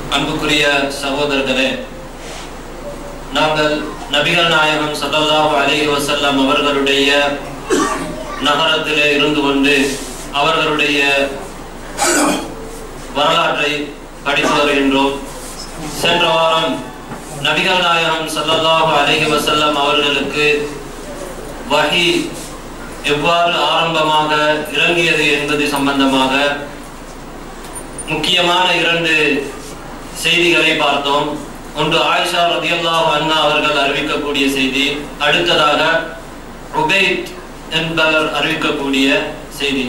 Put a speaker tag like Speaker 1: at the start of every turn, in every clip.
Speaker 1: அன்புக்குரிய சகோதரர்களே நாங்கள் நபிகள் நாயகம் ஸல்லல்லாஹு அலைஹி வஸல்லம் அவர்களுடைய நகரத்திலே இருந்து கொண்டு அவர்களுடைய வரலாற்றை படித்து வருகின்றோம் சென்ற வாரம் நபிகள் நாயகம் ஸல்லல்லாஹு அலைஹி வஸல்லம் அவர்களுக்கு வஹி எவ்வாறு ஆரம்பமாக இறங்கியது என்பது சம்பந்தமாக முக்கியமான இரண்டு செய்திகளை பார்த்தோம் ஒன்று ஆயிஷா ரதியல்லாஹு அன்ஹா அவர்கள் அறிவிக்கக்கூடிய செய்தி அடுத்ததாக உபைத் என்பவர் அறிவிக்கக்கூடிய செய்தி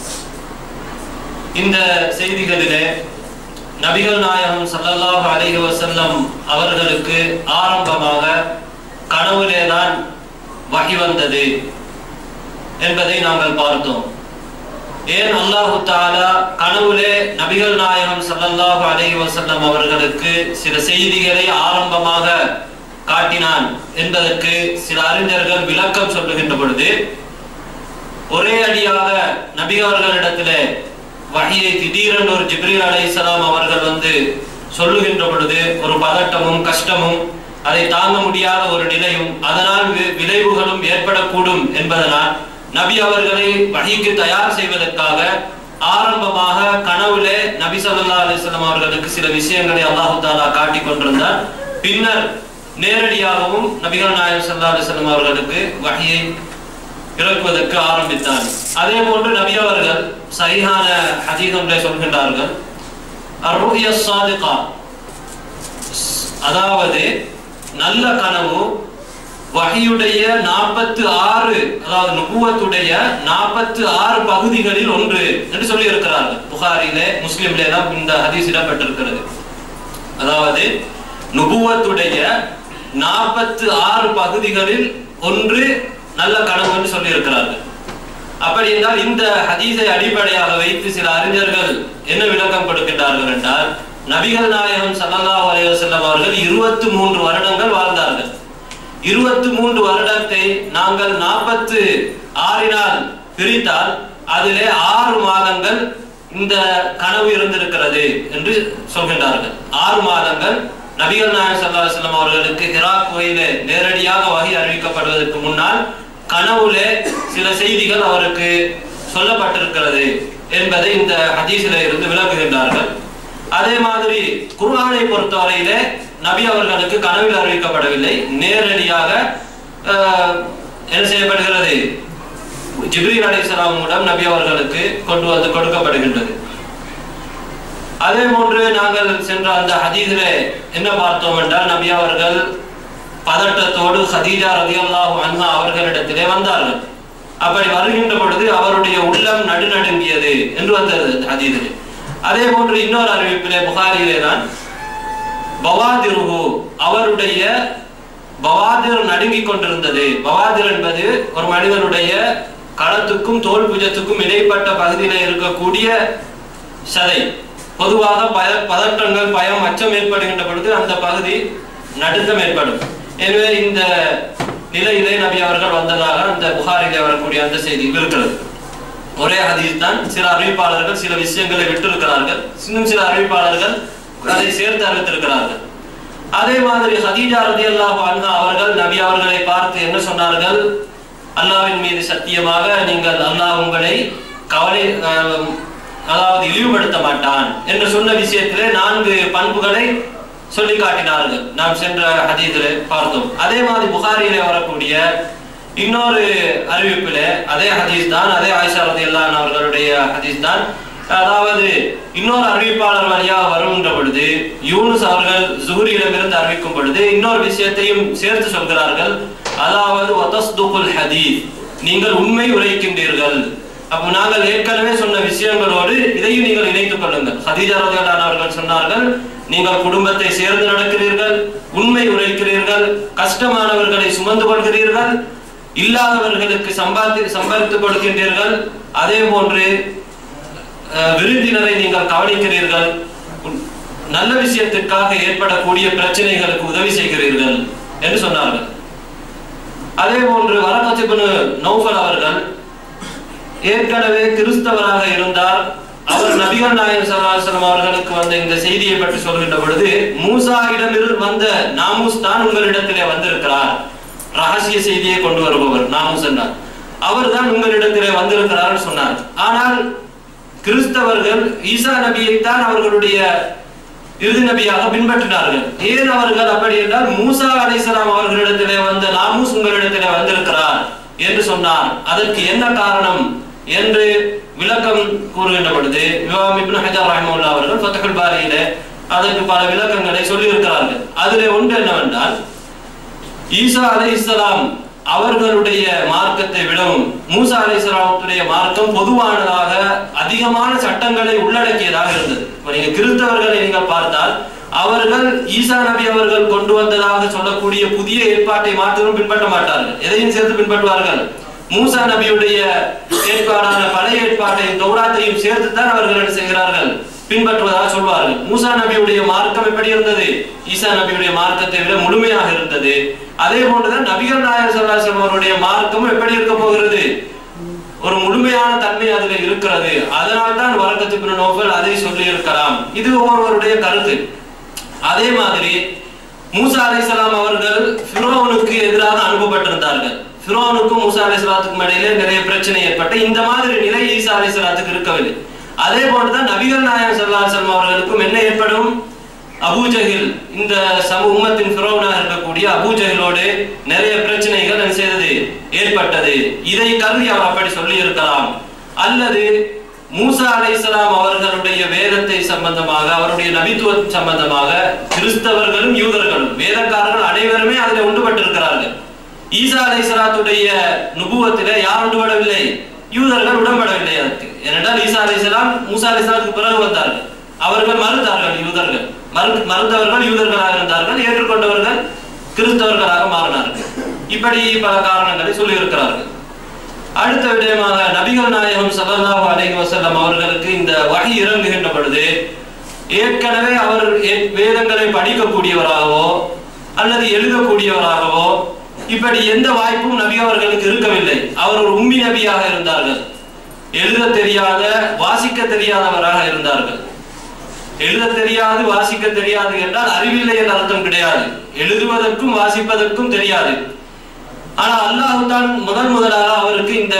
Speaker 1: இந்த செய்திகளிலே நபிகள் நாயகம் ஸல்லல்லாஹு அலைஹி வஸல்லம் அவர்களுக்கு ஆரம்பமாக கனவுலே தான் வகி வந்தது என்பதை நாங்கள் பார்த்தோம் ஏன் அல்லாஹு தாலா கனவுலே நபிகள் நாயகம் ஸல்லல்லாஹு அலைஹி வஸல்லம் அவர்களுக்கு சில செய்திகளை ஆரம்பமாக காட்டினான் என்பதற்கு சில அறிஞர்கள் விளக்கம் சொல்லுகின்ற பொழுது ஒரே அடியாக நபி அவர்களிடத்திலே வகையை திடீரென்று ஒரு ஜிப்ரீல் அலைஹிஸ்ஸலாம் அவர்கள் வந்து சொல்லுகின்ற பொழுது ஒரு பதட்டமும் கஷ்டமும் அதை தாங்க முடியாத ஒரு நிலையும் அதனால் வி- விளைவுகளும் ஏற்படக்கூடும் என்பதனால் நபி அவர்களை வகைக்கு தயார் செய்வதற்காக ஆரம்பமாக கனவுலே நபி ஸல்லல்லாஹு அலைஹி வஸல்லம் அவர்களுக்கு சில விஷயங்களை அல்லாஹு தாலா காட்டிக் கொண்டிருந்தார் பின்னர் நேரடியாகவும் நபிகள் நாயகம் ஸல்லல்லாஹு அலைஹி வஸல்லம் அவர்களுக்கு வகையை இறக்குவதற்கு ஆரம்பித்தார் அதே போன்று நபி அவர்கள் சஹீஹான ஹதீஸ் ஒன்றை சொல்கின்றார்கள் அருஹிய சாதிகா அதாவது நல்ல கனவு வகையுடைய நாற்பத்து ஆறு அதாவது நுபுவத்துடைய நாற்பத்து ஆறு பகுதிகளில் ஒன்று என்று சொல்லி இருக்கிறார்கள் புகாரிலே முஸ்லிம்லே தான் இந்த ஹதீஸ் இடம்பெற்றிருக்கிறது அதாவது நுபுவத்துடைய நாற்பத்து ஆறு பகுதிகளில் ஒன்று நல்ல கனவு என்று சொல்லி இருக்கிறார்கள் அப்படி என்றால் இந்த ஹதீஸை அடிப்படையாக வைத்து சில அறிஞர்கள் என்ன விளக்கம் கொடுக்கின்றார்கள் என்றால் நபிகள் நாயகம் ஸல்லல்லாஹு அலைஹி வஸல்லம் அவர்கள் இருபத்தி மூன்று வருடங்கள் வாழ்ந்தார்கள் இருபத்தி மூன்று வருடத்தை நாங்கள் நாற்பத்து ஆறினால் பிரித்தால் அதிலே ஆறு மாதங்கள் இந்த கனவு இருந்திருக்கிறது என்று சொல்கின்றார்கள் ஆறு மாதங்கள் நபிகள் நாயகம் ஸல்லல்லாஹு அலைஹி வஸல்லம் அவர்களுக்கு ஹிரா கோயிலே நேரடியாக வகை அறிவிக்கப்படுவதற்கு முன்னால் கனவுலே சில செய்திகள் அவருக்கு சொல்லப்பட்டிருக்கிறது என்பதை இந்த ஹதீஸில இருந்து விளக்குகின்றார்கள் அதே மாதிரி குர்ஆனை பொறுத்தவரையிலே நபி அவர்களுக்கு கனவில் அறிவிக்கப்படவில்லை நேரடியாக ஆஹ், என்ன செய்யப்படுகிறது ஜிப்ரீல் அலைஹிஸ்ஸலாம் மூலம் நபி அவர்களுக்கு கொண்டு வந்து கொடுக்கப்படுகின்றது அதே போன்று நாங்கள் சென்ற அந்த ஹதீஸிலே என்ன பார்த்தோம் என்றால் நபி அவர்கள் பதட்டத்தோடு ஹதீஜா ரலியல்லாஹு அன்ஹா அவர்களிடத்திலே வந்தார்கள் அப்படி வருகின்ற பொழுது அவருடைய உள்ளம் நடுநடுங்கியது என்று வந்தது அந்த ஹதீஸிலே அதே போன்று இன்னொரு அறிவிப்பிலே புகாரிலே தான் பவாதிருஹு அவருடைய பவாதிர் நடுங்கிக் கொண்டிருந்தது பவாதிர் என்பது ஒரு மனிதனுடைய களத்துக்கும் தோல் புஜத்துக்கும் இடைப்பட்ட பகுதியில இருக்கக்கூடிய சதை பொதுவாக பய பதற்றங்கள் பயம் அச்சம் ஏற்படுகின்ற பொழுது அந்த பகுதி நடுக்கம் ஏற்படும் எனவே இந்த நிலையிலே நபி அவர்கள் வந்ததாக அந்த புகாரிலே வரக்கூடிய அந்த செய்தி இருக்கிறது ஒரே ஹதீஸ் தான் சில அறிவிப்பாளர்கள் சில விஷயங்களை விட்டிருக்கிறார்கள் இன்னும் சில அறிவிப்பாளர்கள் அதை சேர்த்து அறிவித்திருக்கிறார்கள் அதே மாதிரி ஹதீஜா ரலியல்லாஹு அன்ஹா அவர்கள் நபி அவர்களை பார்த்து என்ன சொன்னார்கள் அல்லாஹ்வின் மீது சத்தியமாக நீங்கள் அல்லாஹ் உங்களை கவலை அஹ், அதாவது இழிவுபடுத்த மாட்டான் என்று சொன்ன விஷயத்திலே நான்கு பண்புகளை சொல்லி காட்டினார்கள் நாம் சென்ற ஹதீஸிலே பார்த்தோம் அதே மாதிரி புகாரியிலே வரக்கூடிய இன்னொரு அறிவிப்பிலே அதே ஹதீஸ் தான் அதே ஆயிஷா ரலியல்லாஹு அவர்களுடைய ஹதீஸ் தான் அதாவது இன்னொரு அறிவிப்பாளர் வழியாக வருகின்ற பொழுது யூனுஸ் அவர்கள் ஜுஹரியிடமிருந்து அறிவிக்கும் பொழுது இன்னொரு விஷயத்தையும் சேர்த்து சொல்கிறார்கள் அதாவது வதஸ்துகுல் ஹதீஸ் நீங்கள் உண்மை உரைக்கின்றீர்கள் அப்போ நாங்கள் ஏற்கனவே சொன்ன விஷயங்களோடு இதையும் நீங்கள் இணைத்துக் கொள்ளுங்கள் ஹதீஜா ரலியல்லாஹு அவர்கள் சொன்னார்கள் நீங்கள் குடும்பத்தை சேர்ந்து நடக்கிறீர்கள் உண்மை உரைக்கிறீர்கள் கஷ்டமானவர்களை சுமந்து கொள்கிறீர்கள் இல்லாதவர்களுக்கு சம்பாதி சம்பாதித்துக் கொடுக்கின்றீர்கள் அதே போன்று அஹ், விருந்தினரை நீங்கள் கவனிக்கிறீர்கள் உன்- நல்ல விஷயத்திற்காக ஏற்படக்கூடிய பிரச்சனைகளுக்கு உதவி செய்கிறீர்கள் என்று சொன்னார்கள் அதே போன்று வரகத்திபனு நௌஃபல் அவர்கள் ஏற்கனவே கிறிஸ்தவராக இருந்தார் அவர் நபிகள் நாயகம் சல்லாஹம் அவர்களுக்கு வந்த இந்த செய்தியை பற்றி சொல்கின்ற பொழுது மூசாயிடமிருந்து வந்த நாமூஸ் தான் உங்களிடத்திலே வந்திருக்கிறார் ரகசிய செய்தியை கொண்டு வருபவர் நாமூஸ் என்றார் அவர் தான் உங்களிடத்திலே வந்திருக்கிறார் சொன்னார் ஆனால் கிறிஸ்தவர்கள் ஈசா நபியை தான் அவர்களுடைய இறுதி நபியாக பின்பற்றினார்கள் ஏன் அவர்கள் அப்படி என்றால் மூசா அலைசலாம் அவர்களிடத்திலே வந்த நாமூஸ் உங்களிடத்திலே வந்திருக்கிறார் என்று சொன்னார் அதற்கு என்ன காரணம் என்று விளக்கம் கூறுகின்ற பொழுது இமாம் இப்னு ஹஜர் ரஹ்மத்துல்லாஹி அவர்கள் ஃபத்ஹுல் பாரியிலே அதற்கு பல விளக்கங்களை சொல்லி இருக்கிறார்கள் அதிலே ஒன்று என்னவென்றால் ஈசா அலைஹிஸ்ஸலாம் அவர்களுடைய மார்க்கத்தை விடவும் மூசா அலைஹிஸ்ஸலாமுடைய மார்க்கம் பொதுவானதாக அதிகமான சட்டங்களை உள்ளடக்கியதாக இருந்தது இப்ப நீங்க கிறிஸ்தவர்களை நீங்கள் பார்த்தால் அவர்கள் ஈசா நபி அவர்கள் கொண்டு வந்ததாக சொல்லக்கூடிய புதிய ஏற்பாட்டை மாத்திரம் பின்பற்ற மாட்டார்கள் எதையும் சேர்த்து பின்பற்றுவார்கள் மூசா நபியுடைய ஏற்பாடான பழைய ஏற்பாட்டையும் தௌராத்தையும் சேர்த்து தான் அவர்கள் என்ன செய்கிறார்கள் பின்பற்றுவதாக சொல்வார்கள் மூசா நபியுடைய மார்க்கம் எப்படி இருந்தது ஈசா நபியுடைய மார்க்கத்தை விட முழுமையாக இருந்தது அதே போன்றுதான் நபிகள் நாயர் சல்லாசம் அவருடைய மார்க்கமும் எப்படி இருக்க போகிறது ஒரு முழுமையான தன்மை அதுல இருக்கிறது அதனால் தான் வரக்கத்து நோபல் அதை சொல்லி இருக்கலாம் இது ஒவ்வொருவருடைய கருத்து அதே மாதிரி மூசா அலைசலாம் அவர்கள் ஃபிரோனுக்கு எதிராக அனுப்பப்பட்டிருந்தார்கள் ஃபிரோனுக்கும் மூசா அலைசலாத்துக்கும் இடையிலே நிறைய பிரச்சனை ஏற்பட்டு இந்த மாதிரி நிலை ஈசா அலைசலாத்துக்கு இருக்கவில்லை அதே போன்றுதான் நபிகள் நாயகம் சல்லாசலம் அவர்களுக்கும் என்ன ஏற்படும் அபூஜஹில் இந்த சம உம்மத்தின் ஃபிரோனாக இருக்கக்கூடிய அபூஜஹிலோடு நிறைய பிரச்சனைகள் என்ன செய்தது ஏற்பட்டது இதை கருதி அவர் அப்படி சொல்லி இருக்கலாம் அல்லது மூசா அலைசலாம் அவர்களுடைய வேதத்தை சம்பந்தமாக அவருடைய நபித்துவம் சம்பந்தமாக கிறிஸ்தவர்களும் யூதர்களும் வேதக்காரர்கள் அனைவருமே அதில் உண்டுபட்டிருக்கிறார்கள் ஈசா அலைசலாத்துடைய நுபுவத்திலே யார் உண்டுபடவில்லை யூதர்கள் உடன்படவில்லை அதற்கு ஏனென்றால் ஈசா அலைசலாம் மூசா அலைசலாத்துக்கு பிறகு வந்தார்கள் அவர்கள் மறுத்தார்கள் யூதர்கள் மறு மறுத்தவர்கள் யூதர்களாக இருந்தார்கள் ஏற்றுக்கொண்டவர்கள் கிறிஸ்தவர்களாக மாறினார்கள் இப்படி பல காரணங்களை சொல்லி இருக்கிறார்கள் அடுத்த விடயமாக நபிகள் நாயகம் ஸல்லல்லாஹு அலைஹி வஸல்லம் அவர்களுக்கு இந்த வகை இறங்குகின்ற பொழுது ஏற்கனவே அவர் ஏ- வேதங்களை படிக்கக்கூடியவராகவோ அல்லது எழுதக்கூடியவராகவோ இப்படி எந்த வாய்ப்பும் நபி அவர்களுக்கு இருக்கவில்லை அவர் ஒரு உம்மி நபியாக இருந்தார்கள் எழுத தெரியாத வாசிக்க தெரியாதவராக இருந்தார்கள் எழுத தெரியாது வாசிக்க தெரியாது என்றால் அறிவில்லை என்ற அர்த்தம் கிடையாது எழுதுவதற்கும் வாசிப்பதற்கும் தெரியாது ஆனா அல்லாஹ் தான் முதல் முதலாக அவருக்கு இந்த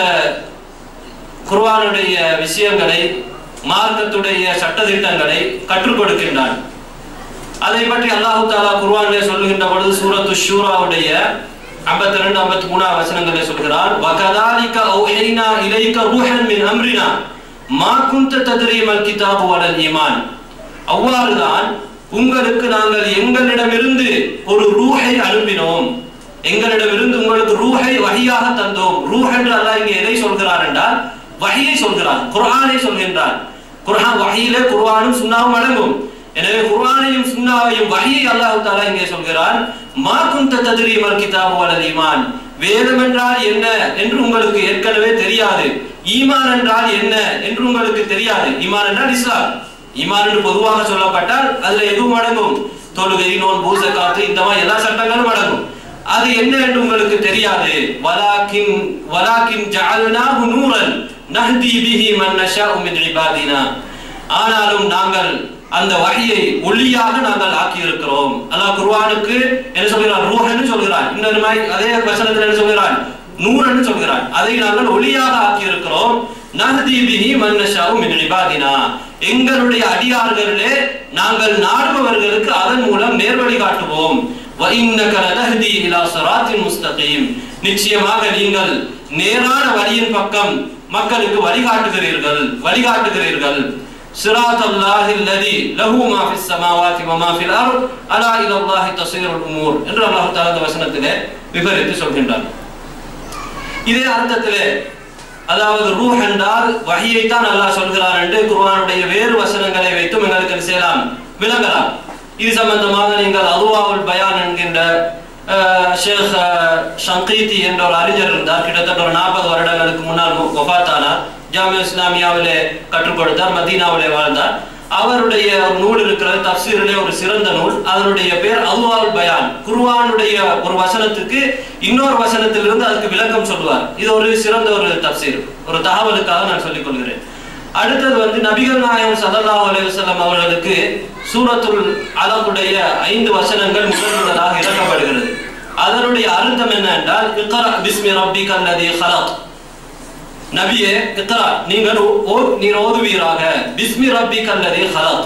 Speaker 1: குர்ஆனுடைய விஷயங்களை மார்க்கத்துடைய சட்டதிட்டங்களை கற்றுக் கொடுக்கின்றான் அதை பற்றி அல்லாஹு தாலா குர்ஆனிலே சொல்லுகின்ற பொழுது சூரத்து ஷூராவுடைய 52 ரெண்டு ஐம்பத்தி மூணாம் வசனங்களை சொல்கிறான் வகதாலிக அவுஹைனா இலைக்க ரூஹன் மின் அம்ரினா மா குந்த தத்ரி மல் கிதாபு வலல் ஈமான் அவ்வாறுதான் உங்களுக்கு நாங்கள் எங்களிடமிருந்து ஒரு ரூஹை அனுப்பினோம் எங்களிடமிருந்து உங்களுக்கு ரூஹை வஹியாக தந்தோம் ரூஹ் என்று அல்லாஹ் இங்கே எதை சொல்கிறார் என்றால் வஹியை சொல்கிறான் குர்ஆனை சொல்கின்றான் குர்ஆன் வஹியிலே குர்ஆனும் சுன்னாவும் அடங்கும் எனவே குர்ஆனையும் சுன்னாவையும் வஹியை அல்லாஹ் தஆலா இங்கே சொல்கிறான் மா குந்த தத்ரி மல் கிதாபு வலல் ஈமான் வேதம் என்றால் என்ன என்று உங்களுக்கு ஏற்கனவே தெரியாது ஈமான் என்றால் என்ன என்று உங்களுக்கு தெரியாது ஈமான் என்றால் இஸ்லாம் ஈமான் என்று பொதுவாக சொல்லப்பட்டால் அதுல எதுவும் அடங்கும் தொழுகை நோன்பு ஜகாத்து இந்த மாதிரி எல்லா சட்டங்களும் அடங்கும் அது என்ன என்று உங்களுக்கு தெரியாது வலாக்கின் வலாக்கின் ஜஅல்னாஹு நூரன் நஹ்தி பிஹி மன் நஷாஉ மின் இபாதினா ஆனாலும் நாங்கள் அந்த வகையை ஒளியாக நாங்கள் ஆக்கி இருக்கிறோம் அல்லாஹ் குர்ஆனுக்கு என்ன சொல்கிறான் ரூஹன்னு சொல்கிறான் இன்னொரு மாதிரி அதே வசனத்தில் என்ன சொல்கிறான் நூறன்னு சொல்கிறான் அதை நாங்கள் ஒளியாக ஆக்கி இருக்கிறோம் நஹ்தி பிஹி மன் நஷாஉ மின் இபாதினா எங்களுடைய அடியார்களிலே நாங்கள் நாடுபவர்களுக்கு அதன் மூலம் நேர்வழி காட்டுவோம் وَإِنَّكَ لَتَهْدِي إِلَى صِرَاطٍ مُسْتَقِيمٍ நிச்சயமாக நீங்கள் நேரான வழியின் பக்கம் மக்களுக்கு வழிகாட்டுகிறீர்கள் வழிகாட்டுகிறீர்கள் صراط الله الذي له ما في السماوات وما في الأرض ألا إلى الله تصير الأمور என்று அல்லாஹ் தஆலா இந்த வசனத்திலே விவரித்து சொல்கின்றார் இதே அர்த்தத்திலே அதாவது ரூஹ் என்றால் வஹியை தான் அல்லாஹ் சொல்கிறார் என்று குர்ஆனுடைய வேறு வசனங்களை வைத்தும் எங்களுக்கு என்ன செய்யலாம் விளங்கலாம் இது சம்பந்தமாக நீங்கள் அதுவாவுல் பயான் என்கின்ற அஹ், ஷேக் அஹ், ஷங்கீதி என்ற ஒரு அறிஞர் இருந்தார் கிட்டத்தட்ட ஒரு நாற்பது வருடங்களுக்கு முன்னால் ஒஃபாத்தானார் ஜாமியா இஸ்லாமியாவிலே கற்றுக் கொடுத்தார் மதீனாவிலே வாழ்ந்தார் அவருடைய ஒரு நூல் இருக்கிறது தப்சீரிலே ஒரு சிறந்த நூல் அதனுடைய பேர் அல்வால் பயான் குர்ஆனுடைய ஒரு வசனத்துக்கு இன்னொரு வசனத்திலிருந்து அதுக்கு விளக்கம் சொல்லுவார் இது ஒரு சிறந்த ஒரு தப்சீர் ஒரு தகவலுக்காக நான் சொல்லிக் கொள்கிறேன் அடுத்தது வந்து நபிகள் நாயகம் ஸல்லல்லாஹு அலைஹி வஸல்லம் அவர்களுக்கு சூரத்துல் அலகுடைய ஐந்து வசனங்கள் முதல் முதலாக இறக்கப்படுகிறது அதனுடைய அர்த்தம் என்ன என்றால் இக்ரா பிஸ்மி ரப்பிக்கல் லதீ ஹலக் நபியே இக்ரா நீங்கள் ஓ- ஓ- நீர் ஓதுவீராக பிஸ்மி ரப்பிக்கல் லதீ ஹலக்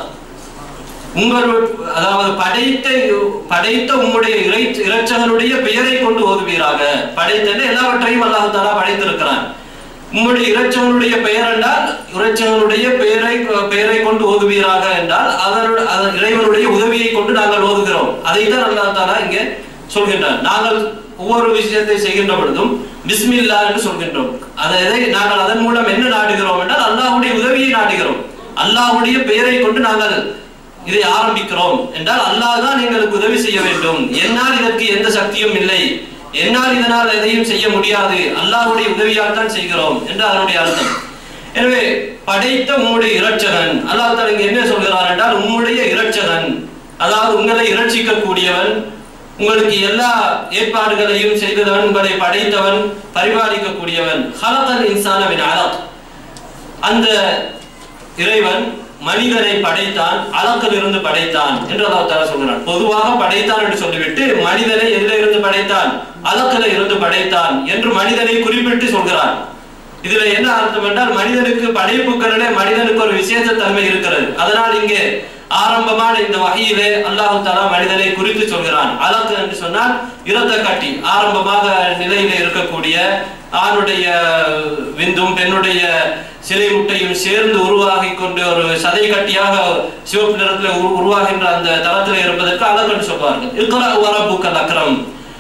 Speaker 1: உங்கள் அதாவது படைத்த படைத்த உம்முடைய இறை இறைச்சகனுடைய பெயரை கொண்டு ஓதுவீராக படைத்த எல்லாவற்றையும் அல்லாஹ் தாலா படைத்திருக்கிறான் உம்முடைய இறைச்சகனுடைய பெயர் என்றால் இறைச்சகனுடைய பெயரை பெயரை கொண்டு ஓதுவீராக என்றால் அதனுடைய அதன் இறைவனுடைய உதவியை கொண்டு நாங்கள் ஓதுகிறோம் அதைத்தான் அல்லாஹ் தாலா இங்கே சொல்கின்றார் நாங்கள் ஒவ்வொரு விஷயத்தை செய்கின்ற பொழுதும் பிஸ்மில்லா என்று சொல்கின்றோம் அதை எதை- நாங்கள் அதன் மூலம் என்ன நாடுகிறோம் என்றால் அல்லாஹ்வுடைய உதவியை நாடுகிறோம் அல்லாஹ்வுடைய பெயரை கொண்டு நாங்கள் இதை ஆரம்பிக்கிறோம் என்றால் அல்லாஹ் தான் எங்களுக்கு உதவி செய்ய வேண்டும் என்னால் இதற்கு எந்த சக்தியும் இல்லை என்னால் இதனால் எதையும் செய்ய முடியாது அல்லாஹ்வுடைய உதவியால் தான் செய்கிறோம் என்று அதனுடைய அர்த்தம் எனவே படைத்த உம்முடைய இரட்சகன் அல்லாஹ் தஆலா இங்க என்ன சொல்கிறார் என்றால் உம்முடைய இரட்சகன் அதாவது உங்களை இரட்சிக்க கூடியவன் உங்களுக்கு எல்லா ஏற்பாடுகளையும் செய்தவன் உங்களை படைத்தவன் பரிபாலிக்க கூடியவன் ஹலகல் இன்சான மின் அலக் அந்த இறைவன் மனிதனை படைத்தான் அலக்கில் இருந்து படைத்தான் என்று அல்லாஹ் தஆலா சொல்கிறான் பொதுவாக படைத்தான் என்று சொல்லிவிட்டு மனிதனை எதில இருந்து படைத்தான் அலக்கில இருந்து படைத்தான் என்று மனிதனை குறிப்பிட்டு சொல்கிறான் இதுல என்ன அர்த்தம் என்றால் மனிதனுக்கு படைப்புகளிலே மனிதனுக்கு ஒரு விசேஷ தன்மை இருக்கிறது அதனால் இங்கே ஆரம்பமான இந்த வகையிலே அல்லாஹு தஆலா மனிதனை குறித்து சொல்கிறான் அலக்கு என்று சொன்னால் இரத்த கட்டி ஆரம்பமாக நிலையிலே இருக்கக்கூடிய ஆணுடைய விந்தும் பெண்ணுடைய சிலை முட்டையும் சேர்ந்து உருவாகி கொண்டு ஒரு சதை கட்டியாக சிவப்பு நிறத்தில் உரு- உருவாகின்ற அந்த தளத்தில் இருப்பதற்கு அலக்கு என்று சொல்வார்கள் இக்ரா வரப்புக்கல் அக்ரம்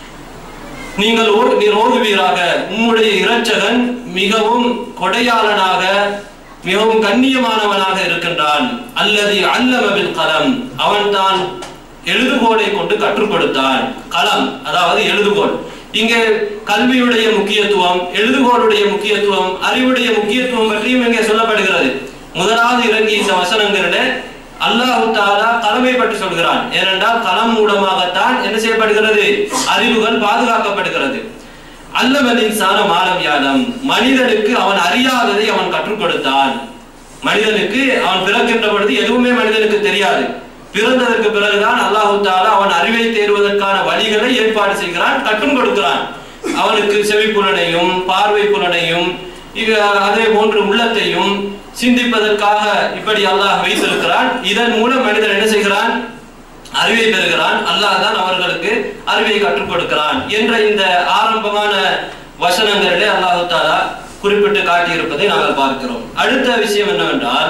Speaker 1: நீங்கள் ஓ- நீர் ஓதுவீராக உம்முடைய இரட்சகன் மிகவும் கொடையாளனாக மிகவும் கண்ணியமானவனாக இருக்கின்றான் அல்லது அல்லமபில் கலம் அவன் தான் எழுதுகோலை கொண்டு கற்றுக் கொடுத்தான் களம் அதாவது எழுதுகோல் இங்கே கல்வியுடைய முக்கியத்துவம் எழுதுகோளுடைய முக்கியத்துவம் அறிவுடைய முக்கியத்துவம் பற்றியும் இங்கே சொல்லப்படுகிறது முதலாவது இறங்கிய இந்த வசனங்களிலே அல்லாஹு தாலா கலமை பற்றி சொல்கிறான் ஏனென்றால் களம் மூலமாகத்தான் என்ன செய்யப்படுகிறது அறிவுகள் பாதுகாக்கப்படுகிறது அல்லமதின் சான மாலம் யானம் மனிதனுக்கு அவன் அறியாததை அவன் கற்றுக் கொடுத்தான் மனிதனுக்கு அவன் பிறக்கின்ற பொழுது எதுவுமே மனிதனுக்கு தெரியாது பிறந்ததற்கு பிறகுதான் அல்லாஹு தாலா அவன் அறிவை தேர்வதற்கான வழிகளை ஏற்பாடு செய்கிறான் கற்றும் கொடுக்கிறான் அவனுக்கு செவி புலனையும் பார்வை புலனையும் இவ- அதே போன்று உள்ளத்தையும் சிந்திப்பதற்காக இப்படி அல்லாஹ் வைத்திருக்கிறான் இதன் மூலம் மனிதன் என்ன செய்கிறான் அறிவை பெறுகிறான் அல்லாஹ் தான் அவர்களுக்கு அறிவை கற்றுக் கொடுக்கிறான் என்ற இந்த ஆரம்பமான வசனங்களிலே அல்லாஹு தாலா குறிப்பிட்டு காட்டியிருப்பதை நாங்கள் பார்க்கிறோம் அடுத்த விஷயம் என்னவென்றால்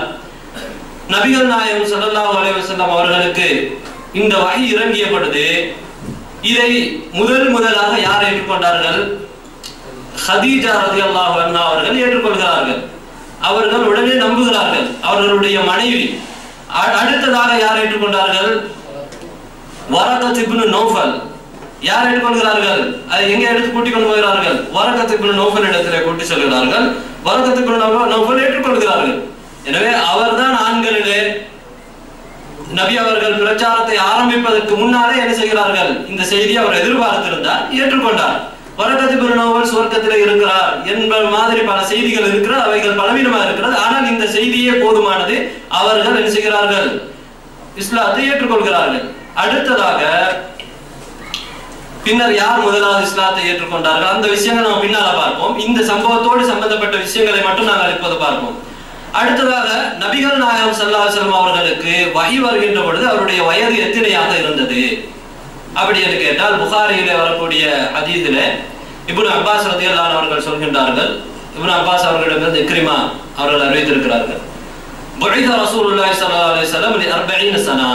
Speaker 1: நபிகள் நாயகம் ஸல்லல்லாஹு அலைஹி வஸல்லம் அவர்களுக்கு இந்த வகை இறங்கிய பொழுது இதை முதல் முதலாக யார் ஏற்றுக்கொண்டார்கள் ஹதீஜா ரலியல்லாஹு அன்ஹா அவர்கள் ஏற்றுக்கொள்கிறார்கள் அவர்கள் உடனே நம்புகிறார்கள் அவர்களுடைய மனைவி அ- அடுத்ததாக யார் ஏற்றுக்கொண்டார்கள் வரகத் இப்னு நௌஃபல் யார் ஏற்றுக்கொள்கிறார்கள் அதை எங்க எடுத்து கூட்டிக் கொண்டு போகிறார்கள் வரகத் இப்னு நௌஃபல் இடத்திலே கூட்டி செல்கிறார்கள் வரகத் இப்னு நௌஃபல் நௌஃபல் ஏற்றுக்கொள்கிறார்கள் எனவே அவர்தான் ஆண்களிலே நபி அவர்கள் பிரச்சாரத்தை ஆரம்பிப்பதற்கு முன்னாலே என்ன செய்கிறார்கள் இந்த செய்தியை அவர் எதிர்பார்த்திருந்தார் ஏற்றுக்கொண்டார் வரகத்து பெருநோவல் சுவர்க்கத்திலே இருக்கிறார் என்ப மாதிரி பல செய்திகள் இருக்கிறது அவைகள் பலவீனமா இருக்கிறது ஆனால் இந்த செய்தியே போதுமானது அவர்கள் என்ன செய்கிறார்கள் இஸ்லாத்தை ஏற்றுக்கொள்கிறார்கள் அடுத்ததாக பின்னர் யார் முதலாவது இஸ்லாத்தை ஏற்றுக்கொண்டார்கள் அந்த விஷயங்களை நம்ம பின்னால பார்ப்போம் இந்த சம்பவத்தோடு சம்பந்தப்பட்ட விஷயங்களை மட்டும் நாங்கள் இப்போது பார்ப்போம் அடுத்ததாக நபிகள் நாயகம் ஸல்லல்லாஹு அலைஹி வஸல்லம் அவர்களுக்கு வஹி வருகின்ற பொழுது அவருடைய வயது எத்தனையாக இருந்தது அப்படி என்று கேட்டால் புகாரியிலே வரக்கூடிய ஹதீஸிலே இப்னு அப்பாஸ் ரதியல்லாஹு அன்ஹு அவர்கள் சொல்கின்றார்கள் இப்னு அப்பாஸ் அவர்களிடமிருந்து இக்ரிமா அவர்கள் அறிவித்திருக்கிறார்கள் புஇத ரசூலுல்லாஹி ஸல்லல்லாஹு அலைஹி வஸல்லம் லி 40 சனா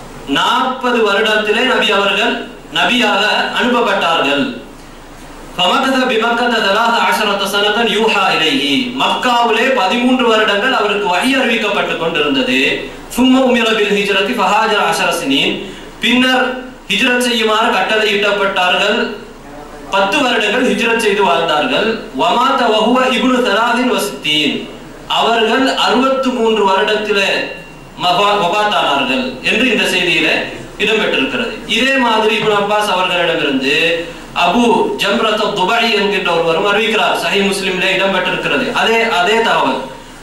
Speaker 1: 40 வருடத்திலே நபி அவர்கள் நபியாக அனுப்பப்பட்டார்கள் فمكث بمكة ثلاث عشرة سنة يوحى إليه மக்காவிலே பதிமூன்று வருடங்கள் அவருக்கு வஹி அறிவிக்கப்பட்டு கொண்டிருந்தது ثم أمر بالهجرة فهاجر عشر سنين பின்னர் ஹிஜ்ரத் செய்யுமாறு கட்டளையிடப்பட்டார்கள் பத்து வருடங்கள் ஹிஜ்ரத் செய்து வாழ்ந்தார்கள் வமாத வஹுவ இப்னு தலாதின் வசித்தீன் அவர்கள் அறுபத்து மூன்று வருடத்திலே மபா- வபாத்தானார்கள் என்று இந்த செய்தியில இடம்பெற்றிருக்கிறது இதே மாதிரி இப்னு அப்பாஸ் அவர்களிடமிருந்து அபு ஜம்ரத் துபை என்கின்ற ஒருவரும் அறிவிக்கிறார் சஹி முஸ்லிம்ல இடம்பெற்றிருக்கிறது அதே அதே தகவல்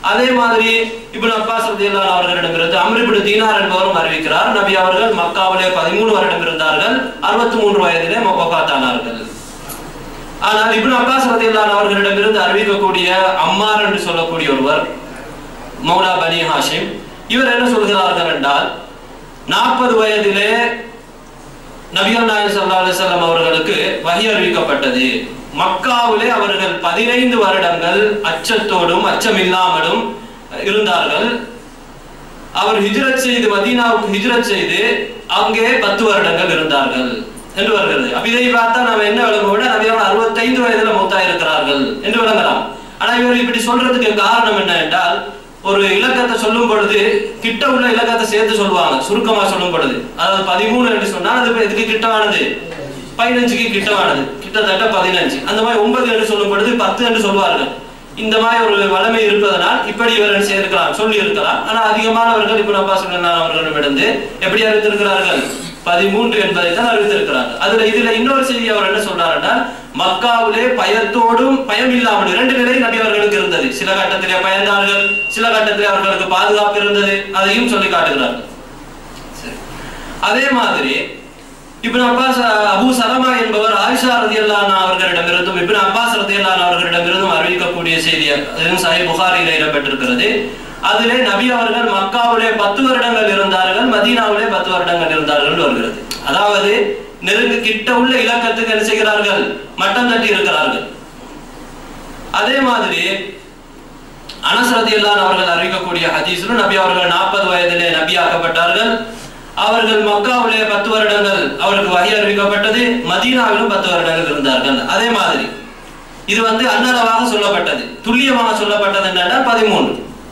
Speaker 1: அதே மாதிரி இப்னு அப்பாஸ் ரதியல்லாஹு அவர்களிடமிருந்து அம்ர் இப்னு தீனார் என்பவரும் அறிவிக்கிறார் நபி அவர்கள் மக்காவிலே பதிமூணு வருடம் இருந்தார்கள் அறுபத்தி மூன்று வயதிலே வஃபாத்தானார்கள் ஆனால் இப்னு அப்பாஸ் ரதியல்லாஹு அவர்களிடமிருந்து அறிவிக்கக்கூடிய அம்மார் என்று சொல்லக்கூடிய ஒருவர் மௌலா பனி ஹாஷிம் இவர் என்ன சொல்கிறார்கள் என்றால் நாற்பது வயதிலே நபிகள் நாயகம் ஸல்லல்லாஹு அலைஹி வஸல்லம் அவர்களுக்கு வஹி அறிவிக்கப்பட்டது மக்காவிலே அவர்கள் பதினைந்து வருடங்கள் அச்சத்தோடும் அச்சமில்லாமலும் இருந்தார்கள் அவர் ஹிஜ்ரத் செய்து மதீனாவுக்கு ஹிஜ்ரத் செய்து அங்கே பத்து வருடங்கள் இருந்தார்கள் என்று வருகிறது அப்ப இதை பார்த்தா நம்ம என்ன விளங்க விட நபிகள் அறுபத்தைந்து வயதுல மூத்தா இருக்கிறார்கள் என்று விளங்கலாம் ஆனா இவர் இப்படி சொல்றதுக்கு காரணம் என்ன என்றால் ஒரு இலக்கத்தை சொல்லும் பொழுது கிட்ட உள்ள இலக்கத்தை சேர்த்து சொல்லுவாங்க சுருக்கமா சொல்லும் பொழுது அதாவது பதிமூணு என்று சொன்னால் அது எதுக்கு கிட்டமானது பதினஞ்சுக்கு கிட்டமானது கிட்டத்தட்ட பதினஞ்சு அந்த மாதிரி ஒன்பது என்று சொல்லும் பொழுது பத்து என்று சொல்வார்கள் இந்த மாதிரி ஒரு வளமை இருப்பதனால் இப்படி இவர் சேர்க்கலாம் சொல்லி இருக்கலாம் ஆனா அதிகமானவர்கள் இப்ப அப்பா சொன்ன அவர்களிடமிருந்து எப்படி அறிவித்திருக்கிறார்கள் பதிமூன்று என்பதை தான் அறிவித்திருக்கிறார்கள் அதுல இதுல இன்னொரு செய்தி அவர் என்ன சொல்றாருன்னா மக்காவிலே பயத்தோடும் பயம் இல்லாமல் இரண்டு நிலை நபி அவர்களுக்கு இருந்தது சில கட்டத்திலே பயந்தார்கள் சில கட்டத்திலே அவர்களுக்கு பாதுகாப்பு இருந்தது அதையும் சொல்லி காட்டுகிறார்கள் சரி. அதே மாதிரி இப்னு அப்பாஸ் அபூ சலமா என்பவர் ஆயிஷா ரதியல்லாஹு அவர்களிடமிருந்தும் இப்னு அப்பாஸ் ரதியல்லாஹு அவர்களிடமிருந்தும் அறிவிக்கக்கூடிய செய்தி அதுவும் சஹீஹ் புகாரியில இடம்பெற்றிருக்கிறது அதிலே நபி அவர்கள் மக்காவிலே பத்து வருடங்கள் இருந்தார்கள் மதீனாவிலே பத்து வருடங்கள் இருந்தார்கள் வருகிறது அதாவது நெருங்கு கிட்ட உள்ள இலக்கத்துக்கு என்ன செய்கிறார்கள் மட்டம் தட்டி இருக்கிறார்கள் அதே மாதிரி அனசரதி அவர்கள் அறிவிக்கக்கூடிய ஹதீஸிலும் நபி அவர்கள் நாற்பது வயதிலே நபி ஆக்கப்பட்டார்கள் அவர்கள் மக்காவிலே பத்து வருடங்கள் அவருக்கு வகை அறிவிக்கப்பட்டது மதீனாவிலும் பத்து வருடங்கள் இருந்தார்கள் அதே மாதிரி இது வந்து அன்னளவாக சொல்லப்பட்டது துல்லியமாக சொல்லப்பட்டது என்னன்னா பதிமூணு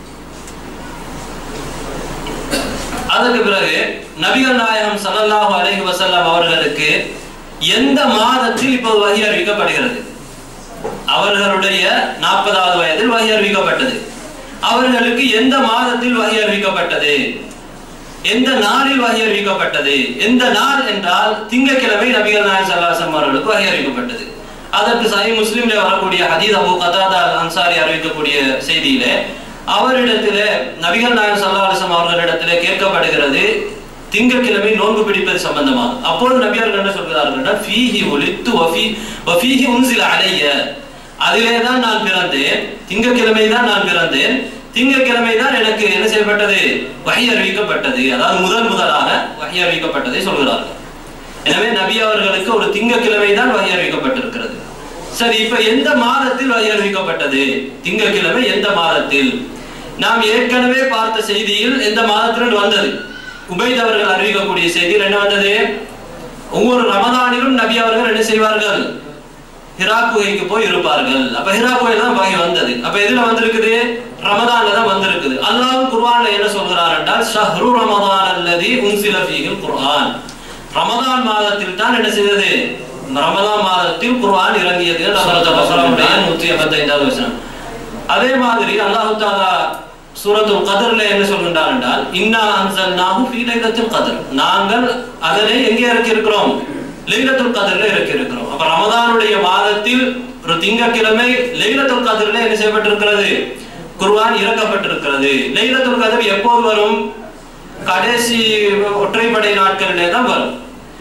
Speaker 1: அதற்கு பிறகு நபிகள் நாயகம் ஸல்லல்லாஹு அலைஹி வஸல்லம் அவர்களுக்கு எந்த மாதத்தில் இப்போது வகை அறிவிக்கப்படுகிறது அவர்களுடைய நாற்பதாவது வயதில் வகை அறிவிக்கப்பட்டது அவர்களுக்கு எந்த மாதத்தில் வகை அறிவிக்கப்பட்டது எந்த நாளில் வகை அறிவிக்கப்பட்டது எந்த நாள் என்றால் திங்கட்கிழமை நபிகள் நாயகம் ஸல்லல்லாஹு அவர்களுக்கு வகை அறிவிக்கப்பட்டது அதற்கு சஹி முஸ்லிம்ல வரக்கூடிய ஹதீஸ் அபு கதாதா அல் அன்சாரி அறிவிக்கக்கூடிய செய்தியிலே அவரிடத்திலே நபிகள் நாயகம் ஸல்லல்லாஹு அலைஹி வஸல்லம் அவர்களிடத்திலே கேட்கப்படுகிறது திங்கட்கிழமை நோன்பு பிடிப்பது சம்பந்தமாக அப்போது நபி அவர்கள் என்ன சொல்கிறார்கள் ஃபீஹி ஒலித்து வஃபி வஃபீஹி உன்சில அலைய அதிலே தான் நான் பிறந்தேன் திங்கட்கிழமை தான் நான் பிறந்தேன் திங்கட்கிழமை தான் எனக்கு என்ன செய்யப்பட்டது வகை அறிவிக்கப்பட்டது அதாவது முதல் முதலாக வகை அறிவிக்கப்பட்டதை சொல்கிறார்கள் எனவே நபி அவர்களுக்கு ஒரு திங்கட்கிழமை தான் வகை அறிவிக்கப்பட்டிருக்கிறது சரி இப்ப எந்த மாதத்தில் வகை அறிவிக்கப்பட்டது திங்கட்கிழமை எந்த மாதத்தில் நாம் ஏற்கனவே பார்த்த செய்தியில் எந்த மாதத்தில் வந்தது உபைத் அவர்கள் அறிவிக்கக்கூடிய செய்தியில் என்ன வந்தது ஒவ்வொரு ரமதானிலும் நபி அவர்கள் என்ன செய்வார்கள் ஹிரா குகைக்கு போய் இருப்பார்கள் அப்ப ஹிரா குகையில தான் வகை வந்தது அப்ப எதுல வந்திருக்குது ரமதான்ல தான் வந்திருக்குது அல்லாஹ் குர்ஆன்ல என்ன சொல்கிறார் என்றால் ஷஹ்ரு ரமதான் அல்லதி உன்சில ஃபீஹில் குர்ஆன் ரமதான் மாதத்தில் தான் என்ன செய்தது ரமதான் மாதத்தில் குர்ஆன் இறங்கியது சூரத்துல் பக்ராவுடைய 185வது வசனம் அதே மாதிரி அல்லாஹ் தஆலா சூரத்துல் கதர்ல என்ன சொல்கின்றார் என்றால் இன்னா அன்சல்நாஹு ஃபீ லைலத்துல் கத்ர் நாங்கள் அதனை எங்கே இறக்கி இருக்கிறோம் லைலத்துல் கத்ர்ல இறக்கி இருக்கிறோம் அப்ப ரமதானுடைய மாதத்தில் ஒரு திங்கட்கிழமை லைலத்துல் கத்ர்ல என்ன செய்யப்பட்டிருக்கிறது குர்ஆன் இறக்கப்பட்டிருக்கிறது லைலத்துல் கத்ர் எப்போது வரும் கடைசி ஒற்றைப்படை நாட்களிலே தான் வரும்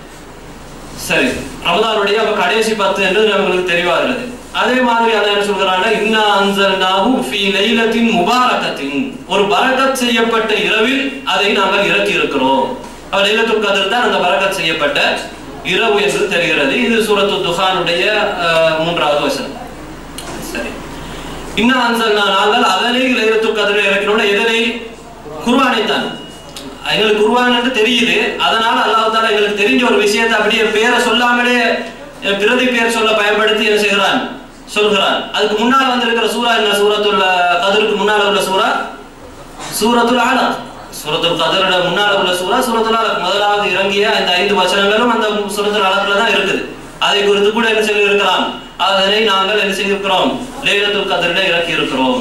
Speaker 1: சரி ரமதானுடைய அப்ப கடைசி பத்து என்று நம்மளுக்கு தெளிவாகிறது அதே மாதிரி அல்லாஹ் என்ன சொல்கிறாங்க இன்னா அன்சல்நாஹு ஃபீ லைலத்தின் முபாரகத்தின் ஒரு பரக்கத் செய்யப்பட்ட இரவில் அதை நாங்கள் இறக்கி இருக்கிறோம் அப்ப லைலத்துல் கத்ர் தான் அந்த பரக்கத் செய்யப்பட்ட இரவு என்று தெரிகிறது இது சூரத்து துஹானுடைய அஹ், மூன்றாவது வசனம் சரி இன்னா அன்சல்னா நாங்கள் அதனை லைலத்துல் கத்ரில் இறக்கிறோம் எதனை குர்ஆனை தான் எங்களுக்கு குர்ஆன் என்று தெரியுது அதனால அல்லாஹ் தாலா எங்களுக்கு தெரிஞ்ச ஒரு விஷயத்தை அப்படியே பேரை சொல்லாமலே அஹ், பிரதி பேர் சொல்ல பயன்படுத்தி என்ன செய்கிறான் சொல்கிறான் அதுக்கு முன்னால் வந்திருக்கிற சூரா என்ன சூரத்துல் கதிருக்கு முன்னால் உள்ள சூரா சூரத்துல் ஆலக் சூரத்துல் கதரோட முன்னால் உள்ள சூரா சூரத்துல் ஆலக் முதலாவது இறங்கிய இந்த ஐந்து வசனங்களும் அந்த சூரத்துல் ஆலக்ல தான் இருக்குது அதை குறித்து கூட என்ன சொல்லி இருக்கலாம் அதனை நாங்கள் என்ன செய்திருக்கிறோம் லைலத்துல் கதரில் இறக்கி இருக்கிறோம்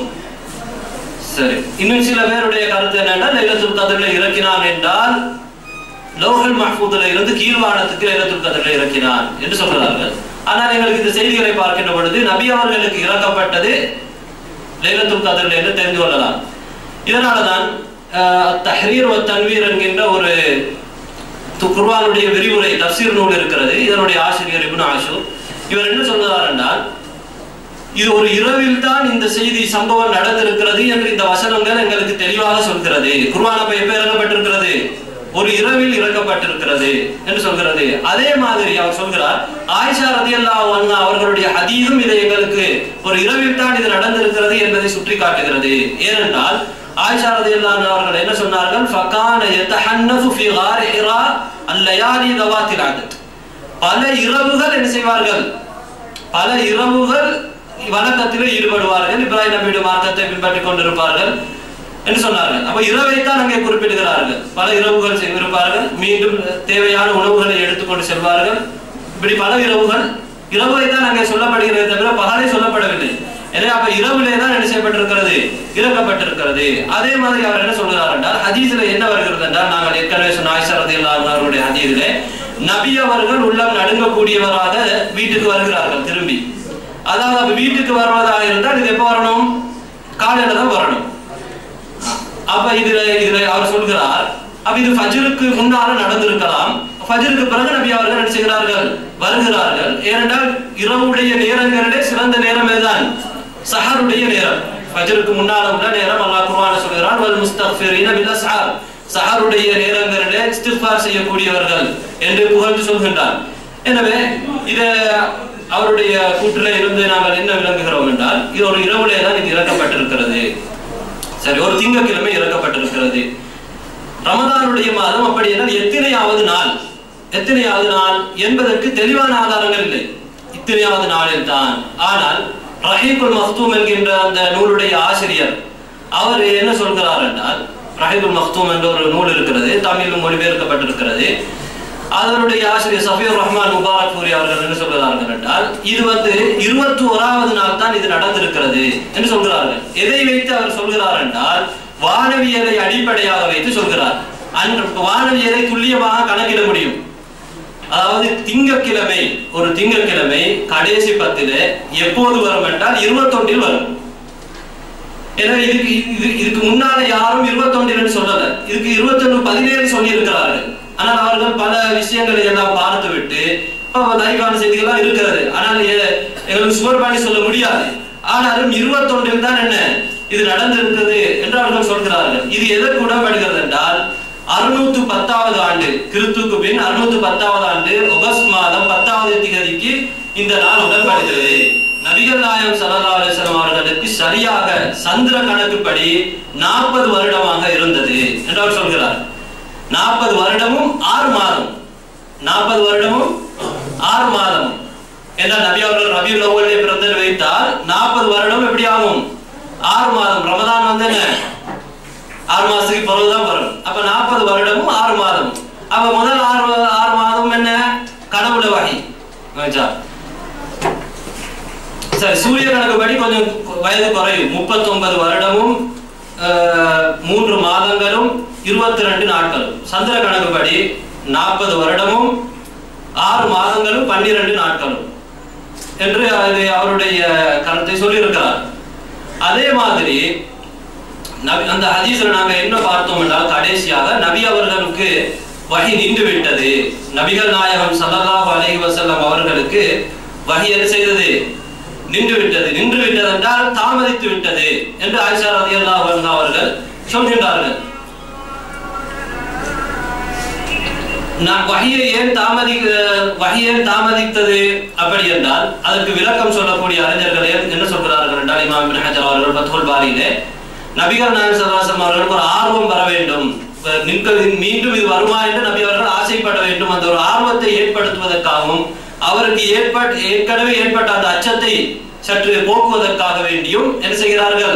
Speaker 1: சரி இன்னும் சில பேருடைய கருத்து என்னன்னா லைலத்துல் கதர்ல இறக்கினான் என்றால் லோகல் மஹ்பூதுல இருந்து கீழ்வானத்துக்கு லைலத்துல் கதர்ல இறக்கினான் என்று சொல்கிறார்கள் ஆனால் எங்களுக்கு இந்த செய்திகளை பார்க்கின்ற பொழுது நபி அவர்களுக்கு இறக்கப்பட்டது லைலத்துல் கதிரில் என்று தெரிந்து கொள்ளலாம் இதனாலதான் அஹ், தஹ்ரீர் வ தன்வீர் என்கின்ற ஒரு து- குர்ஆனுடைய விரிவுரை தப்சீர் நூல் இருக்கிறது இதனுடைய ஆசிரியர் இப்னு ஆஷூர் இவர் என்ன சொல்கிறார் என்றால் இது ஒரு இரவில் தான் இந்த செய்தி சம்பவம் நடந்திருக்கிறது என்று இந்த வசனங்கள் எங்களுக்கு தெளிவாக சொல்கிறது குர்ஆன் அப்ப எப்ப இறங்கப்பட்டிருக்கிறது ஒரு இரவில் இறக்கப்பட்டிருக்கிறது என்று சொல்கிறது அதே மாதிரி அவர் சொல்கிறார் ஆயிஷா ரதியல்லாஹு அன்ஹா அவர்களுடைய ஹதீதும் இதை எங்களுக்கு ஒரு இரவில் தான் இது நடந்திருக்கிறது என்பதை சுட்டி காட்டுகிறது ஏனென்றால் ஆயிஷா ரதியல்லாஹு அன்ஹா அவர்கள் என்ன சொன்னார்கள் ஃபகான யதஹன்னது ஃபீ காரி ஹிரா அல்லயாலி தவாத்தில் ஆதத் பல இரவுகள் என்ன செய்வார்கள் பல இரவுகள் வணக்கத்திலே ஈடுபடுவார்கள் இப்ராஹிம் நபியுடைய மார்க்கத்தை பின்பற்றிக் கொண்டிருப்பார்கள் என்று சொன்னார்கள் அப்ப இரவை தான் அங்கே குறிப்பிடுகிறார்கள் பல இரவுகள் செய்திருப்பார்கள் மீண்டும் தேவையான உணவுகளை எடுத்துக்கொண்டு செல்வார்கள் இப்படி பல இரவுகள் இரவை தான் அங்கே சொல்லப்படுகிறது தவிர பகலை சொல்லப்படவில்லை எனவே அப்ப இரவிலே தான் என்ன செய்யப்பட்டிருக்கிறது இறக்கப்பட்டிருக்கிறது அதே மாதிரி அவர் என்ன சொல்கிறார் என்றால் ஹதீஸ்ல என்ன வருகிறது என்றால் நாங்கள் ஏற்கனவே சொன்ன ஆயிஷா ரலியல்லாஹு அன்ஹா அவருடைய ஹதீஸிலே நபி அவர்கள் உள்ளம் நடுங்கக்கூடியவராக வீட்டுக்கு வருகிறார்கள் திரும்பி அதாவது அப்ப வீட்டுக்கு வருவதாக இருந்தால் இது எப்ப வரணும் காலையில தான் வரணும் அப்ப இதுல இதுல அவர் சொல்கிறார் அப்ப இது ஃபஜ்ருக்கு முன்னால நடந்திருக்கலாம் ஃபஜ்ருக்கு பிறகு நபி அவர்கள் என்ன செய்கிறார்கள் வருகிறார்கள் ஏனென்றால் இரவுடைய நேரங்களிலே சிறந்த நேரம் இதுதான் சஹருடைய நேரம் ஃபஜ்ருக்கு முன்னால உள்ள நேரம் அல்லாஹ் குர்ஆன்ல சொல்கிறான் வல் முஸ்தக்ஃபிரீன பில் அஸ்ஹார் சஹருடைய நேரங்களிலே இஸ்திக்ஃபார் செய்யக்கூடியவர்கள் என்று புகழ்ந்து சொல்கின்றான் எனவே இத அவருடைய கூற்றில இருந்து நாங்கள் என்ன விளங்குகிறோம் என்றால் இது ஒரு இரவுலே தான் இது இறக்கப்பட்டிருக்கிறது சரி ஒரு திங்கட்கிழமை இறக்கப்பட்டிருக்கிறது ரமதானுடைய மாதம் அப்படி என்றால் எத்தனையாவது நாள் எத்தனையாவது நாள் என்பதற்கு தெளிவான ஆதாரங்கள் இல்லை இத்தனையாவது நாளில் தான் ஆனால் ரஹீகுல் மக்தூம் என்கின்ற அந்த நூலுடைய ஆசிரியர் அவர் என்ன சொல்கிறார் என்றால் ரஹீகுல் மக்தூம் என்ற ஒரு நூல் இருக்கிறது தமிழில் மொழிபெயர்க்கப்பட்டிருக்கிறது அதனுடைய ஆசிரியர் சஃபியூர் ரஹ்மான் முபாரக் பூரி அவர்கள் என்ன சொல்கிறார்கள் என்றால் இது வந்து இருபத்தி ஓராவது நாள் தான் இது நடந்திருக்கிறது என்று சொல்கிறார்கள் எதை வைத்து அவர் சொல்கிறார் என்றால் வானவியலை அடிப்படையாக வைத்து சொல்கிறார் அன்று வானவியலை துல்லியமாக கணக்கிட முடியும் அதாவது திங்கட்கிழமை ஒரு திங்கட்கிழமை கடைசி பத்திலே எப்போது வரும் என்றால் இருபத்தொன்றில் வரும் எனவே இதுக்கு இது இதுக்கு முன்னால யாரும் இருபத்தொன்றில் சொல்லல இதுக்கு இருபத்தொன்னு பதினேழு சொல்லி இருக்கிறார்கள் ஆனால் அவர்கள் பல விஷயங்களை எல்லாம் பார்த்து விட்டு லைவான செய்திகள்லாம் இருக்கிறது ஆனால் எ- எங்களுக்கு சுவர் பண்ணி சொல்ல முடியாது ஆனாலும் இருபத்தொன்றில் தான் என்ன இது நடந்திருக்கிறது என்று அவர்கள் சொல்கிறார்கள் இது எதற்கு உடன்படுகிறது என்றால் அறுநூத்து பத்தாவது ஆண்டு கிறிஸ்துக்கு பின் அறுநூத்து பத்தாவது ஆண்டு ஆகஸ்ட் மாதம் பத்தாவது திகதிக்கு இந்த நாள் உடன்படுகிறது நபிகள் நாயகம் ஸல்லல்லாஹு அலைஹி வஸல்லம் அவர்களுக்கு சரியாக சந்திர கணக்குப்படி நாற்பது வருடமாக இருந்தது என்று அவர் சொல்கிறார் நாற்பது வருடமும் ஆறு மாதம் நாற்பது வருடமும் ஆறு மாதம் என்றால் நபி அவர்கள் ரபியுல் அவ்வளே பிறந்தர் வைத்தால் நாற்பது வருடம் எப்படி ஆகும் ஆறு மாதம் ரமதான் வந்து என்ன ஆறு மாசத்துக்கு பிறகுதான் வரும் அப்ப நாற்பது வருடமும் ஆறு மாதம் அப்ப முதல் ஆறு ஆறு மாதம் என்ன கடவுள வகை ஆச்சா? சரி சூரிய கணக்குப்படி கொஞ்சம் வயது குறையும் முப்பத்தொன்பது வருடமும் ஆஹ், மூன்று மாதங்களும் இருபத்தி ரெண்டு நாட்களும் சந்திர கணக்குப்படி நாற்பது வருடமும் ஆறு மாதங்களும் பன்னிரண்டு நாட்களும் என்று அது அவருடைய கருத்தை சொல்லியிருக்கிறார் அதே மாதிரி நபி அந்த ஹதீஸ்ல நாங்க என்ன பார்த்தோம் என்றால் கடைசியாக நபி அவர்களுக்கு வகி நின்று விட்டது நபிகள் நாயகம் ஸல்லல்லாஹு அலைஹி வஸல்லம் அவர்களுக்கு வகி என்ன செய்தது நின்று விட்டது நின்று விட்டது என்றால் தாமதித்து விட்டது என்று ஆயிஷா ரலியல்லாஹு அன்ஹா அவர்கள் சொல்கின்றார்கள் நான் வகையை ஏன் தாமதி வகை ஏன் தாமதித்தது அப்படி என்றால் அதற்கு விளக்கம் சொல்லக்கூடிய அறிஞர்கள் ஏன் என்ன சொல்கிறார்கள் என்றால் இமாம் இப்னு ஹஜர் அவர்கள் பத்துல் பாரியிலே நபிகள் நாயகம் ஸல்லல்லாஹு அவர்களுக்கு ஒரு ஆர்வம் வர வேண்டும் வ- நிற்க மீண்டும் இது வருமா என்று நபி அவர்கள் ஆசைப்பட வேண்டும் அந்த ஒரு ஆர்வத்தை ஏற்படுத்துவதற்காகவும் அவருக்கு ஏற்பட் ஏற்கனவே ஏற்பட்ட அந்த அச்சத்தை சற்று போக்குவதற்காக வேண்டியும் என்ன செய்கிறார்கள்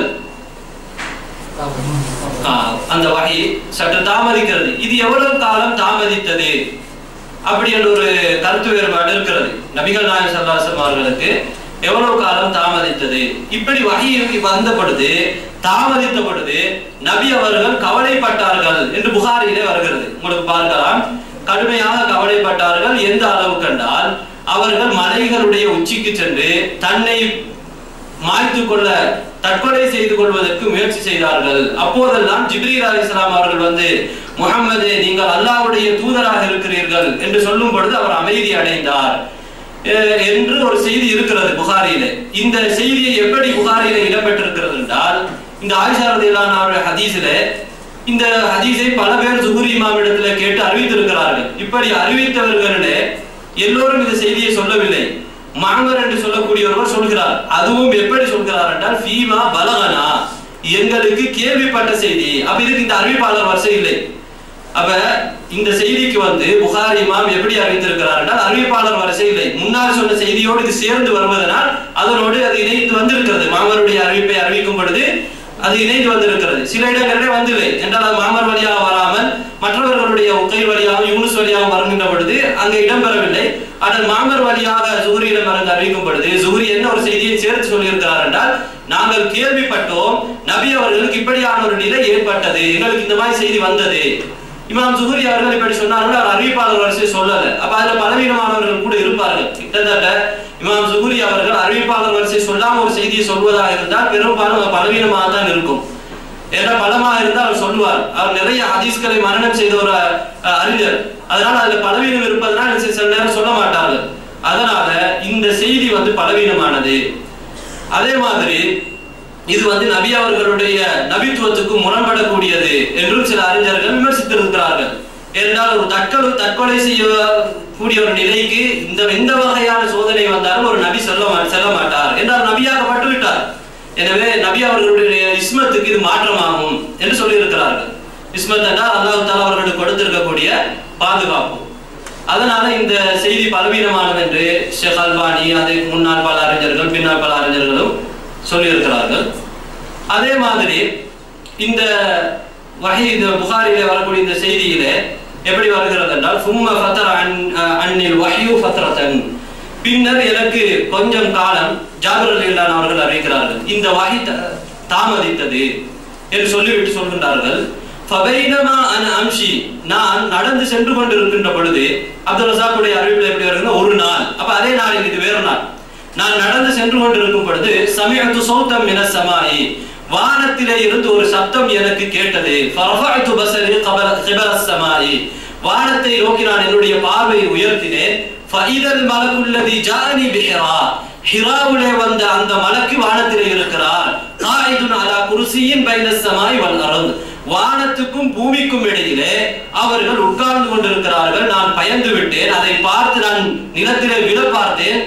Speaker 1: ஆ, அந்த வகை சற்று தாமதிக்கிறது இது எவ்வளவு காலம் தாமதித்தது அப்படி என்ற ஒரு கருத்து வேறுபாடு இருக்கிறது நபிகள் நாயகம் ஸல்லல்லாஹு அலைஹி வஸல்லம் அவர்களுக்கு எவ்வளவு காலம் தாமதித்தது இப்படி வகை வந்த பொழுது தாமதித்த பொழுது நபி அவர்கள் கவலைப்பட்டார்கள் என்று புகாரியிலே வருகிறது உங்களுக்கு பார்க்கலாம் கடுமையாக கவலைப்பட்டார்கள் எந்த அளவு கண்டால் அவர்கள் மலைகளுடைய உச்சிக்கு சென்று தன்னை மாய்த்து கொள்ள தற்கொலை செய்து கொள்வதற்கு முயற்சி செய்தார்கள் அப்போதெல்லாம் ஜிப்ரீல் அலிஸ்லாம் அவர்கள் வந்து முகம்மதே நீங்கள் அல்லாஹ்வுடைய தூதராக இருக்கிறீர்கள் என்று சொல்லும் பொழுது அவர் அமைதி அடைந்தார் அஹ் என்று ஒரு செய்தி இருக்கிறது புகாரியிலே இந்த செய்தியை எப்படி புகாரியிலே இடம்பெற்றிருக்கிறது என்றால் இந்த ஆயிஷா ரதியல்லாஹு அவருடைய ஹதீஸிலே இந்த ஹதீஸை பல பேர் ஜுஹூரி இமாமிடத்துல கேட்டு அறிவித்திருக்கிறார்கள் இப்படி அறிவித்தவர்களிலே எல்லோரும் இந்த செய்தியை சொல்லவில்லை மாங்கர் என்று சொல்லக்கூடியவர் சொல்கிறார் அதுவும் எப்படி சொல்கிறார் என்றால் ஃபீமா பலகனா எங்களுக்கு கேள்விப்பட்ட செய்தி அப்ப இதுக்கு இந்த அறிவிப்பாளர் வரிசை இல்லை அப்ப இந்த செய்திக்கு வந்து புகாரி இமாம் எப்படி அறிவித்திருக்கிறார் என்றால் அறிவிப்பாளர் வரிசை இல்லை முன்னால் சொன்ன செய்தியோடு இது சேர்ந்து வருவதனால் அதனோடு அது இணைந்து வந்திருக்கிறது மாமருடைய அறிவிப்பை அறிவிக்கும் பொழுது அது இணைந்து வந்திருக்கிறது சில இடங்களிலே வந்தில்லை என்றால் அது மாமர் வழியாக வராமல் மற்றவர்களுடைய உக்கைல் வழியாக யூனுஸ் வழியாக வருகின்ற பொழுது அங்கே இடம்பெறவில்லை ஆனால் மாமர் வழியாக ஜூரியிடம் இருந்து அறிவிக்கும் பொழுது ஜூரி என்ன ஒரு செய்தியை சேர்த்து சொல்லியிருக்கிறார் என்றால் நாங்கள் கேள்விப்பட்டோம் நபி அவர்களுக்கு இப்படியான ஒரு நிலை ஏற்பட்டது எங்களுக்கு இந்த மாதிரி செய்தி வந்தது இமாம் சுஹரி அவர்கள் இப்படி சொன்னார்கள் அவர் அறிவிப்பாளர் வரிசை சொல்லல அப்ப அதுல பலவீனமானவர்கள் கூட இருப்பார்கள் கிட்டத்தட்ட இமாம் சுஹரி அவர்கள் அறிவிப்பாளர் வரிசை சொல்லாம ஒரு செய்தியை சொல்வதாக இருந்தால் பெரும்பாலும் அது பலவீனமாக தான் இருக்கும் ஏன்னா பலமாக இருந்தால் அவர் சொல்லுவார் அவர் நிறைய ஹதீஸ்களை மரணம் செய்த ஒரு அஹ், அறிஞர் அதனால அதுல பலவீனம் இருப்பதனால் சில சில நேரம் சொல்ல மாட்டார்கள் அதனால இந்த செய்தி வந்து பலவீனமானது அதே மாதிரி இது வந்து நபி அவர்களுடைய நபித்துவத்துக்கு முரண்படக்கூடியது என்றும் சில அறிஞர்கள் விமர்சித்திருக்கிறார்கள் ஏனென்றால் ஒரு தற்கொலை தற்கொலை செய்யக்கூடிய ஒரு நிலைக்கு இந்த எந்த வகையான சோதனை வந்தாலும் ஒரு நபி சொல்ல மா- செல்ல மாட்டார் என்றால் நபியாகப்பட்டு விட்டார் எனவே நபி அவர்களுடைய இஸ்மத்துக்கு இது மாற்றமாகும் என்று சொல்லியிருக்கிறார்கள் இஸ்மத் என்றால் அல்லாஹ் தாலா அவர்களுக்கு கொடுத்திருக்கக்கூடிய பாதுகாப்பு அதனால இந்த செய்தி பலவீனமானது என்று ஷேக் அல்பானி அதுக்கு முன்னாள் பல அறிஞர்கள் பின்னால் பல அறிஞர்களும் சொல்லியிருக்கிறார்கள் அதே மாதிரி இந்த வகை இந்த புகாரிலே வரக்கூடிய இந்த செய்தியிலே எப்படி வருகிறது என்றால் சும்ம ஃபத்தர அன் அன்னில் வஹ்யு ஃபத்ரதன் பின்னர் எனக்கு கொஞ்சம் காலம் ஜாபிர் அலிலான் அவர்கள் அறிவிக்கிறார்கள் இந்த வகை த- தாமதித்தது என்று சொல்லிவிட்டு சொல்கின்றார்கள் ஃபபைனமா அன் அம்ஷி நான் நடந்து சென்று கொண்டிருக்கின்ற பொழுது அப்துல் ரசாக்குடைய அறிவிப்பில் எப்படி வருகிறது ஒரு நாள் அப்ப அதே நாளில் இது வேறு நாள் நான் நடந்து சென்று கொண்டிருக்கும் பொழுது சமயத்து சௌத்தம் மின சமாயி வானத்திலே இருந்து ஒரு சத்தம் எனக்கு கேட்டது ஃபரஃபஅத்து பஸரி கபல கிபல ஸமாயி வானத்தை நோக்கி நான் என்னுடைய பார்வையை உயர்த்தினேன் ஃபஇதல் மலக்குல்லதி ஜானி பிஹிரா ஹிராவுலே வந்த அந்த மலக்கு வானத்திலே இருக்கிறார் காயிதுன் அலா குர்சியின் பைன ஸமாய் வல் அர்த் வானத்துக்கும் பூமிக்கும் இடையிலே அவர்கள் உட்கார்ந்து கொண்டிருக்கிறார்கள் நான் பயந்து விட்டேன் அதை பார்த்து நான் நிலத்திலே விழ பார்த்தேன்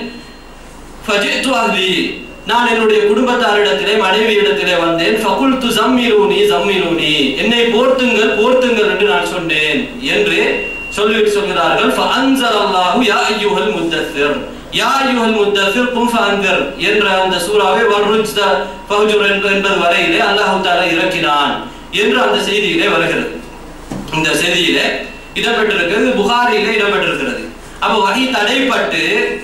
Speaker 1: ஃபஜித்து அஹ்லி நான் என்னுடைய குடும்பத்தாரிடத்திலே மனைவியிடத்திலே வந்தேன் ஃபகுல்து ஜம்மிலூனி ஜம்மிலூனி என்னை போர்த்துங்கள் போர்த்துங்கள் என்று நான் சொன்னேன் என்று சொல்லிவிட்டு சொல்கிறார்கள் ஃபஅன்ஸலல்லாஹு யா அய்யுஹல் முத்தஸிர் யா அய்யுஹல் முத்தஸிர் கும் ஃபஅன்திர் என்ற அந்த சூறாவை வர்ருஜ்த ஃபஹ்ஜுர் என்ப- என்பது வரையிலே அல்லாஹ் தஆலா இறக்கினான் என்று அந்த செய்தியிலே வருகிறது இந்த செய்தியிலே இடம்பெற்றிருக்கிறது புகாரியிலே இடம்பெற்றிருக்கிறது அப்ப வகை தடைப்பட்டு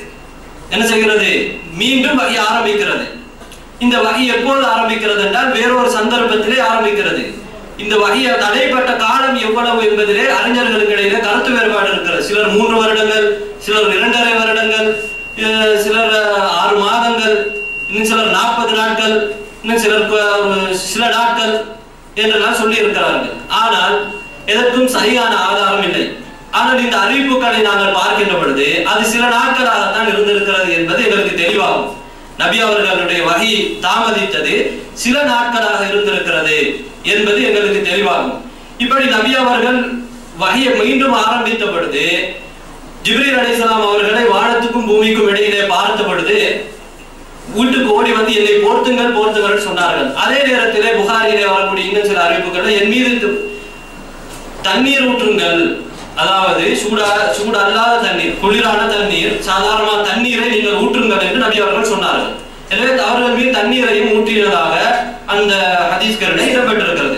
Speaker 1: என்ன செய்கிறது மீண்டும் வகை ஆரம்பிக்கிறது இந்த வகை எப்போது ஆரம்பிக்கிறது என்றால் வேறொரு சந்தர்ப்பத்திலே ஆரம்பிக்கிறது இந்த வகையை தடைப்பட்ட காலம் எவ்வளவு என்பதிலே அறிஞர்களுக்கு இடையிலே கருத்து வேறுபாடு இருக்கிறது சிலர் மூன்று வருடங்கள் சிலர் இரண்டரை வருடங்கள் அஹ் சிலர் அஹ், ஆறு மாதங்கள் இன்னும் சிலர் நாற்பது நாட்கள் இன்னும் சிலர் கு- ஒரு சில நாட்கள் என்றெல்லாம் சொல்லி இருக்கிறார்கள் ஆனால் எதற்கும் சரியான ஆதாரம் இல்லை ஆனால் இந்த அறிவிப்புகளை நாங்கள் பார்க்கின்ற பொழுது அது சில நாட்களாகத்தான் இருந்திருக்கிறது என்பது எங்களுக்கு தெளிவாகும் நபி அவர்களுடைய வகை தாமதித்தது சில நாட்களாக இருந்திருக்கிறது என்பது எங்களுக்கு தெளிவாகும் இப்படி நபி அவர்கள் வகையை மீண்டும் ஆரம்பித்த பொழுது ஜிப்ரீல் அலைஹிஸ்ஸலாம் அவர்களை வானத்துக்கும் பூமிக்கும் இடையிலே பார்த்த பொழுது வீட்டுக்கு ஓடி வந்து என்னை போர்த்துங்கள் போர்த்துங்கள் சொன்னார்கள் அதே நேரத்திலே புகாரிலே வரக்கூடிய இன்னும் சில அறிவிப்புகள் என் மீது து- தண்ணீர் ஊற்றுங்கள் அதாவது சூடா சூடு அல்லாத தண்ணீர் குளிரான தண்ணீர் சாதாரண தண்ணீரை நீங்கள் ஊற்றுங்கள் என்று நபி அவர்கள் சொன்னார்கள் எனவே அவர்கள் மீது தண்ணீரையும் ஊற்றினதாக அந்த ஹதீஸ்களில் இடம்பெற்றிருக்கிறது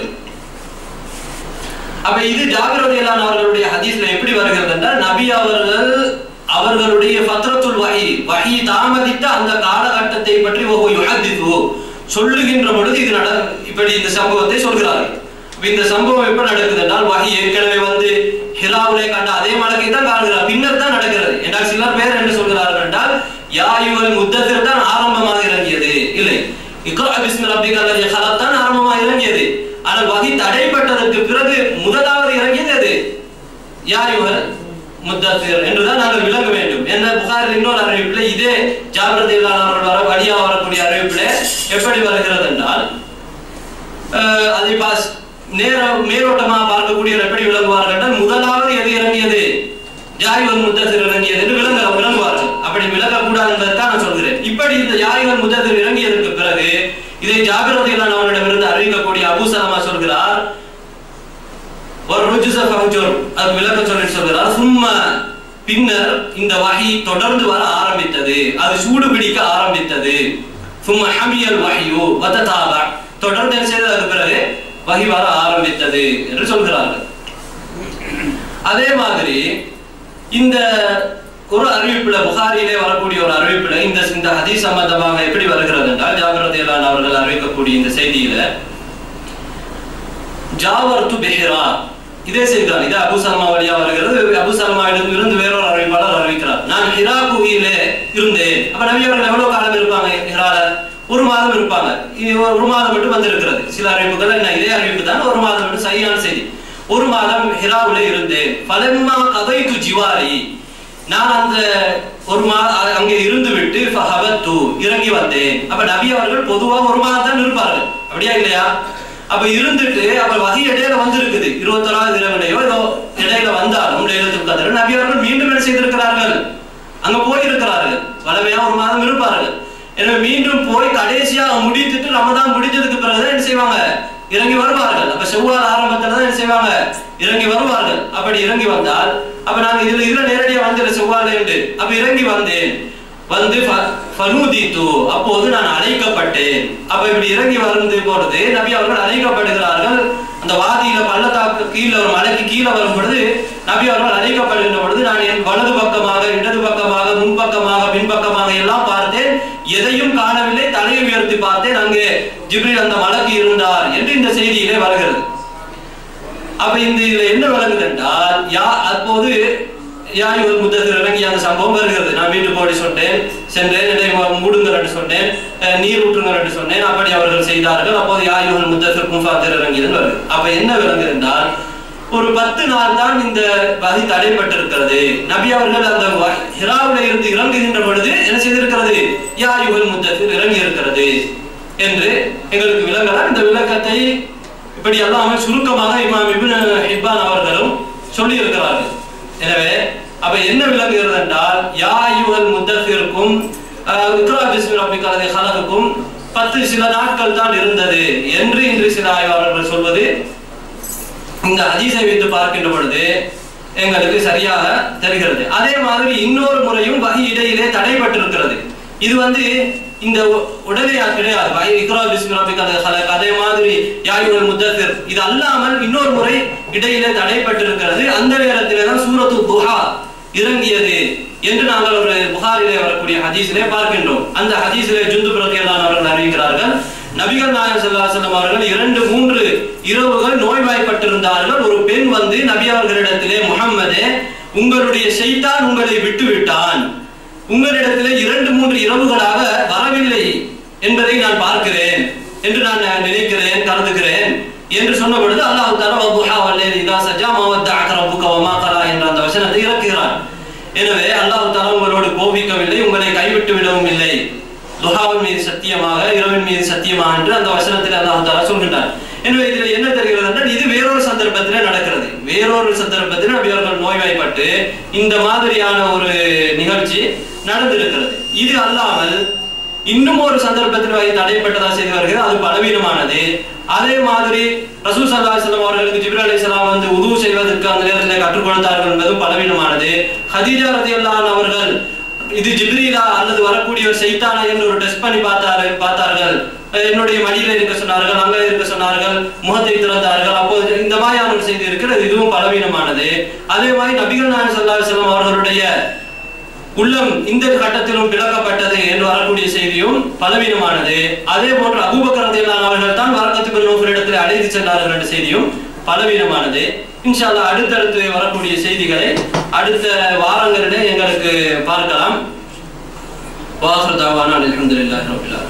Speaker 1: அப்ப இது ஜாபிர் ரலியல்லாஹு அன்ஹு அவர்களுடைய ஹதீஸ்ல எப்படி வருகிறது என்றால் நபி அவர்கள் அவர்களுடைய ஃபத்ரத்துல் வஹி வஹி தாமதித்த அந்த காலகட்டத்தை பற்றி ஓஹோ யுஹதிது சொல்லுகின்ற பொழுது இது நட இப்படி இந்த சம்பவத்தை சொல்கிறார்கள் அப்ப இந்த சம்பவம் எப்ப நடக்குது என்றால் வஹி ஏற்கனவே வந்து ஹிராவிலே கண்ட அதே மலக்கை தான் காணுகிறார் பின்னர் தான் நடக்கிறது என்றால் சிலர் பேர் என்ன சொல்கிறார்கள் என்றால் யாயுவல் முத்தத்தில் தான் ஆரம்பமாக இறங்கியது இல்லை இக்ரா பிஸ்மி ரப்பிக அல்லதி ஹலக் தான் ஆரம்பமா இறங்கியது ஆனால் வகி தடைப்பட்டதற்கு பிறகு முதலாவது இறங்கியது அது யாயுவர் முத்தத்திர் என்றுதான் நாங்கள் விளங்க வேண்டும் என்ன புகாரில் இன்னொரு அறிவிப்பில் இதே ஜாகிரதையிலான அவர்கள் வர வழியா வரக்கூடிய அறிவிப்பில் எப்படி வருகிறது என்றால் அஹ், அதை பாஸ் நேர மேலோட்டமாக பார்க்கக்கூடிய எப்படி விளங்குவார்கள் என்றால் முதலாவது எது இறங்கியது யாயுவன் முத்தத்திர் இறங்கியது என்று விளங்க விளங்குவார்கள் அப்படி விளங்கக்கூடாது என்பதற்காக நான் சொல்கிறேன் இப்படி இந்த யாயுவன் முத்தத்திர் இறங்கியதற்கு பிறகு இதை ஜாகிரதையிலான அவரிடமிருந்து அறிவிக்கக்கூடிய அபூ சலமா சொல்கிறார் ஒரு ருஜுச ஃபஹ்ஜுர் அது விளக்க சொல்லி சொல்கிறார் சும்மா பின்னர் இந்த வகை தொடர்ந்து வர ஆரம்பித்தது அது சூடு பிடிக்க ஆரம்பித்தது சும்மா ஹமியல் வஹியு வததாப தொடர்ந்து என்ன செய்தது அதுக்கு பிறகு வகை வர ஆரம்பித்தது என்று சொல்கிறார்கள் அதே மாதிரி இந்த ஒரு அறிவிப்புல புகாரியிலே வரக்கூடிய ஒரு அறிவிப்புல இந்த இந்த ஹதீஸ் சம்பந்தமாக எப்படி வருகிறது என்றால் ஜாகிரதையிலான அவர்கள் அறிவிக்கக்கூடிய இந்த செய்தியில ஜாவர்து பிஹிரா இதே செய்திதான் இது அபு சலமா வழியா வருகிறது அபு சலமாவிடம் இருந்து வேறொரு அறிவிப்பாளர் அறிவிக்கிறார் நான் ஹிரா குகையிலே இருந்தேன் அப்ப நபி அவர்கள் எவ்வளவு காலம் இருப்பாங்க ஹிரால ஒரு மாதம் இருப்பாங்க இது ஒரு ஒரு மாதம் மட்டும் வந்திருக்கிறது சில அறிவிப்புகள் என்ன இதே அறிவிப்பு தான் ஒரு மாதம் மட்டும் சரியான செய்தி ஒரு மாதம் ஹிராவுல இருந்தேன் பலம்மா கதைத்து ஜிவாரி நான் அந்த ஒரு மா அங்கே இருந்து விட்டு ஃபஹபத்து இறங்கி வந்தேன் அப்ப நபி அவர்கள் பொதுவா ஒரு மாதம் தான் இருப்பார்கள் அப்படியா இல்லையா அப்ப இருந்துட்டு அப்ப வகை இடையில வந்திருக்குது இருபத்தொராவது இரவுலையோ ஏதோ இடையில வந்தாலும் லைலத்துல் கத்ர் நபி அவர்கள் மீண்டும் என்ன செய்திருக்கிறார்கள் அங்க போயிருக்கிறார்கள் வளமையா ஒரு மாதம் இருப்பார்கள் எனவே மீண்டும் போய் கடைசியா முடித்துட்டு ரமதான் முடிஞ்சதுக்கு பிறகுதான் என்ன செய்வாங்க இறங்கி வருவார்கள் அப்ப செவ்வாய் ஆரம்பத்துல தான் என்ன செய்வாங்க இறங்கி வருவார்கள் அப்படி இறங்கி வந்தால் அப்ப நாங்க இதுல இதுல நேரடியா வந்து செவ்வாய் உண்டு அப்ப இறங்கி வந்தேன் வந்து ஃப- ஃபனூதித்து அப்போது நான் அழைக்கப்பட்டேன் அப்ப இப்படி இறங்கி வந்து பொழுது நபி அவர்கள் அழைக்கப்படுகிறார்கள் அந்த வாதியில பள்ளத்தாக்கு கீழே ஒரு மலைக்கு கீழே வரும் பொழுது நபி அவர்கள் அழைக்கப்படுகின்ற பொழுது நான் என் வலது பக்கமாக இடது பக்கமாக முன்பக்கமாக பின்பக்கமாக எல்லாம் பார்த்தேன் எதையும் காணவில்லை தலையை உயர்த்தி பார்த்தேன் அங்கே ஜிப்ரீல் அந்த மலைக்கு இருந்தார் என்று இந்த செய்தியிலே வருகிறது அப்ப இந்த இதுல என்ன விளங்குது என்றால் யா அப்போது யாய் ஒரு முத்தத்தில் இறங்கி அந்த சம்பவம் வருகிறது நான் வீட்டுக்கு ஓடி சொன்னேன் சென்றேன் என்னை மு- மூடுங்கள் என்று சொன்னேன் அஹ் நீர் ஊற்றுங்கள் என்று சொன்னேன் அப்படி அவர்கள் செய்தார்கள் அப்போது யாய் ஒரு முத்தத்தில் கும்பாத்தில் இறங்கியது வருது அப்ப என்ன விளங்குது என்றால் ஒரு பத்து நாள் தான் இந்த வகை தடைப்பட்டிருக்கிறது நபி அவர்கள் அந்த வ- ஹிராவில இருந்து இறங்குகின்ற பொழுது என்ன செய்திருக்கிறது யாயுகள் முத்தத்தில் இறங்கி இருக்கிறது என்று எங்களுக்கு விளங்கலாம் இந்த விளக்கத்தை இப்படி எல்லாம் சுருக்கமாக இமாம் இப்னு ஹிப்பான் அவர்களும் சொல்லி இருக்கிறார்கள் எனவே அப்ப என்ன விளங்குகிறது என்றால் யா ஐயுகல் முத்தத்திற்கும் இக்ரா பிஸ்மி ரப்பிக்க அல்லது ஹலகுக்கும் பத்து சில நாட்கள் தான் இருந்தது என்று இன்று சில ஆய்வாளர்கள் சொல்வது இந்த ஹதீஸை வைத்து பார்க்கின்ற பொழுது எங்களுக்கு சரியாக தெரிகிறது அதே மாதிரி இன்னொரு முறையும் வகை இடையிலே தடைப்பட்டிருக்கிறது இது வந்து இந்த உ- உடனே கிடையாது வகை இக்ரா பிஸ்மி ரப்பிக்க அல்லது ஹலக் அதே மாதிரி யாயுல் முத்தத்திர் இது அல்லாமல் இன்னொரு முறை இடையிலே தடைப்பட்டிருக்கிறது அந்த நேரத்திலே தான் சூரத்து துஹா இறங்கியது என்று நாங்கள் ஒரு புகாரிலே வரக்கூடிய ஹதீஸிலே பார்க்கின்றோம் அந்த ஹதீஸிலே ஜுந்து பிரதியெல்லாம் அவர்கள் அறிவிக்கிறார்கள் நபிகள் நாயகம் ஸல்லல்லாஹு அலைஹி வஸல்லம் அவர்கள் இரண்டு மூன்று இரவுகள் நோய்வாய்ப்பட்டிருந்தார்கள் ஒரு பெண் வந்து நபி அவர்களிடத்திலே முஹம்மதே உங்களுடைய ஷைத்தான் உங்களை விட்டு விட்டான் உங்களிடத்திலே இரண்டு மூன்று இரவுகளாக வரவில்லை என்பதை நான் பார்க்கிறேன் என்று நான் நினைக்கிறேன் கருதுகிறேன் என்று சொன்ன பொழுது அல்லாஹ் தஆலா வதுஹா வல்லைலி இதா சஜா மா வத்தஅக ரப்புக வமா கலா என்ற அந்த வசனத்தை இறக்குகிறான் எனவே அல்லாஹ் தஆலா உங்களோடு கோபிக்கவில்லை உங்களை கைவிட்டு விடவும் இல்லை துஹாவின் மீது சத்தியமாக இரவின் மீது சத்தியமாக என்று அந்த வசனத்தில் அல்லாஹ் தஆலா சொல்கின்றான் எனவே இதில் என்ன தெரிகிறது என்றால் இது வேறொரு சந்தர்ப்பத்திலே நடக்கிறது வேறொரு சந்தர்ப்பத்தில் நபி அவர்கள் நோய்வாய்ப்பட்டு இந்த மாதிரியான ஒரு நிகழ்ச்சி நடந்திருக்கிறது இது அல்லாமல் இன்னும் ஒரு சந்தர்ப்பத்தில் வகை தடைப்பட்டதா செய்து வருகிறது அது பலவீனமானது அதே மாதிரி ரசூல் சல்லா அலிஸ்லாம் அவர்களுக்கு ஜிப்ரா அலிஸ்லாம் வந்து உதவு செய்வதற்கு அந்த நேரத்தில் கற்றுக் கொடுத்தார்கள் என்பதும் பலவீனமானது ஹதீஜா ரதியல்லான் அவர்கள் இது ஜிப்ரீலா அல்லது வரக்கூடிய ஒரு செய்தானா என்று ஒரு டெஸ்ட் பண்ணி பார்த்தாரு பார்த்தார்கள் அஹ் என்னுடைய மடியில இருக்க சொன்னார்கள் அங்க இருக்க சொன்னார்கள் முகத்தை திறந்தார்கள் அப்போது இந்த மாதிரியான ஒரு செய்தி இருக்கிறது இதுவும் பலவீனமானது அதே மாதிரி நபிகள் நாயகம் ஸல்லல்லாஹு அலைஹி வஸல்லம் அவர்களுடைய உள்ளம் இந்த கட்டத்திலும் பிளக்கப்பட்டது என்று வரக்கூடிய செய்தியும் பலவீனமானது அதே போன்று அபூபக்கர் ரலியல்லாஹு அவர்கள் தான் வரக்கத்து பின் நௌஃபல் இடத்தில் அழைத்து சென்றார்கள் என்ற செய்தியும் பலவீனமானது இன்ஷா அல்லாஹ் அடுத்தடுத்து வரக்கூடிய செய்திகளை அடுத்த வாரங்களிலே எங்களுக்கு பார்க்கலாம் வாஹர் தாவானா அல்ஹம்துலில்லாஹி ரப்பில் ஆலமீன்